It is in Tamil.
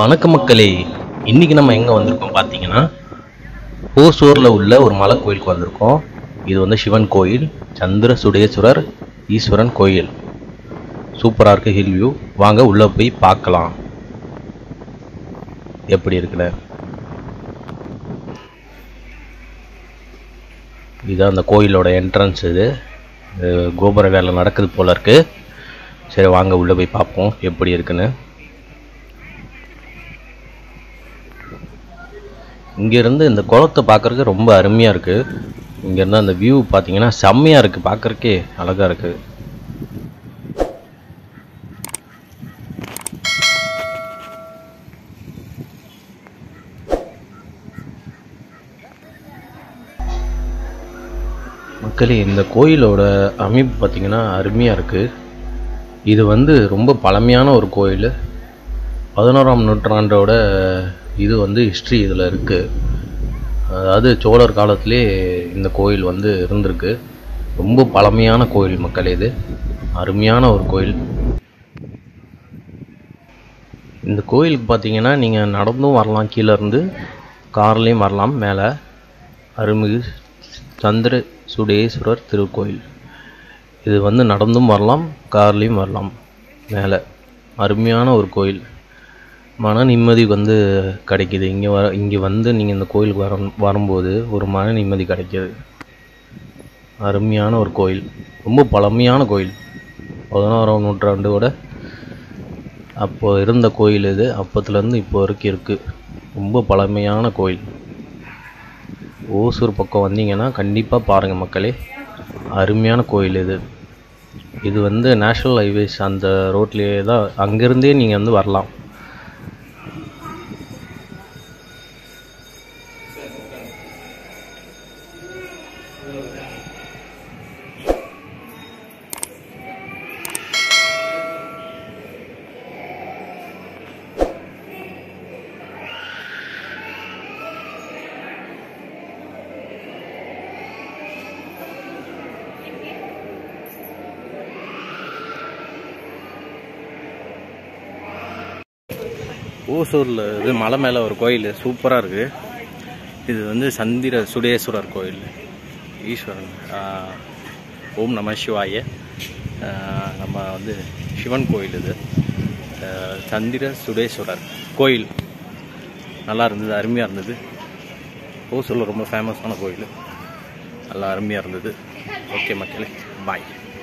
வணக்க மக்களே இன்னைக்கு நம்ம எங்கே வந்திருக்கோம் பார்த்தீங்கன்னா ஓசூரில் உள்ள ஒரு மலை கோயிலுக்கு வந்திருக்கோம் இது வந்து சிவன் கோயில் சந்திர சுடேஸ்வரர் ஈஸ்வரன் கோயில் சூப்பராக இருக்கு ஹில் வியூ வாங்க உள்ளே போய் பார்க்கலாம் எப்படி இருக்குன்னு இதுதான் அந்த கோயிலோட என்ட்ரன்ஸ் இது இது கோபுர வேலை நடக்குது போல இருக்கு சரி வாங்க உள்ளே போய் பார்ப்போம் எப்படி இருக்குன்னு இங்கேருந்து இந்த குளத்தை பார்க்கறதுக்கு ரொம்ப அருமையாக இருக்குது இங்கேருந்து அந்த வியூ பார்த்தீங்கன்னா செம்மையாக இருக்குது பார்க்கறக்கே அழகாக இருக்குது மக்களே இந்த கோயிலோட அமைப்பு பார்த்தீங்கன்னா அருமையாக இருக்குது இது வந்து ரொம்ப பழமையான ஒரு கோயில் பதினோராம் நூற்றாண்டோட இது வந்து ஹிஸ்ட்ரி இதில் இருக்குது அதாவது சோழர் காலத்திலே இந்த கோயில் வந்து இருந்திருக்கு ரொம்ப பழமையான கோயில் மக்கள் இது அருமையான ஒரு கோயில் இந்த கோயிலுக்கு பார்த்தீங்கன்னா நீங்கள் நடந்தும் வரலாம் கீழே இருந்து கார்லேயும் வரலாம் மேலே அருள்மிகு சந்திர சுடேஸ்வரர் திருக்கோயில் இது வந்து நடந்தும் வரலாம் கார்லேயும் வரலாம் மேலே அருமையான ஒரு கோயில் மன நிம்மதி வந்து கிடைக்கிது இங்கே வர இங்கே வந்து நீங்கள் இந்த கோயிலுக்கு வர வரும்போது ஒரு மன நிம்மதி கிடைக்கிது அருமையான ஒரு கோயில் ரொம்ப பழமையான கோயில் பதினோராம் நூற்றாண்டோட அப்போ இருந்த கோயில் இது அப்பத்துலேருந்து இப்போ வரைக்கும் இருக்குது ரொம்ப பழமையான கோயில் ஓசூர் பக்கம் வந்தீங்கன்னா கண்டிப்பாக பாருங்கள் மக்களே அருமையான கோயில் இது இது வந்து நேஷ்னல் ஹைவேஸ் அந்த ரோட்லேயே தான் அங்கேருந்தே நீங்கள் வந்து வரலாம் ஓசூரில் இது மலை மேலே ஒரு கோயில் சூப்பராக இருக்குது இது வந்து சந்திர சுடேஸ்வரர் கோயில் ஈஸ்வரன் ஆஹ், ஓம் நம சிவாய ஆஹ், நம்ம வந்து சிவன் கோயில் இது ஆஹ், சந்திர சுடேஸ்வரர் கோயில் நல்லா இருந்தது அருமையாக இருந்தது ஓசூரில் ரொம்ப ஃபேமஸான கோயில் நல்லா அருமையாக இருந்தது ஓகே மக்களே பாய்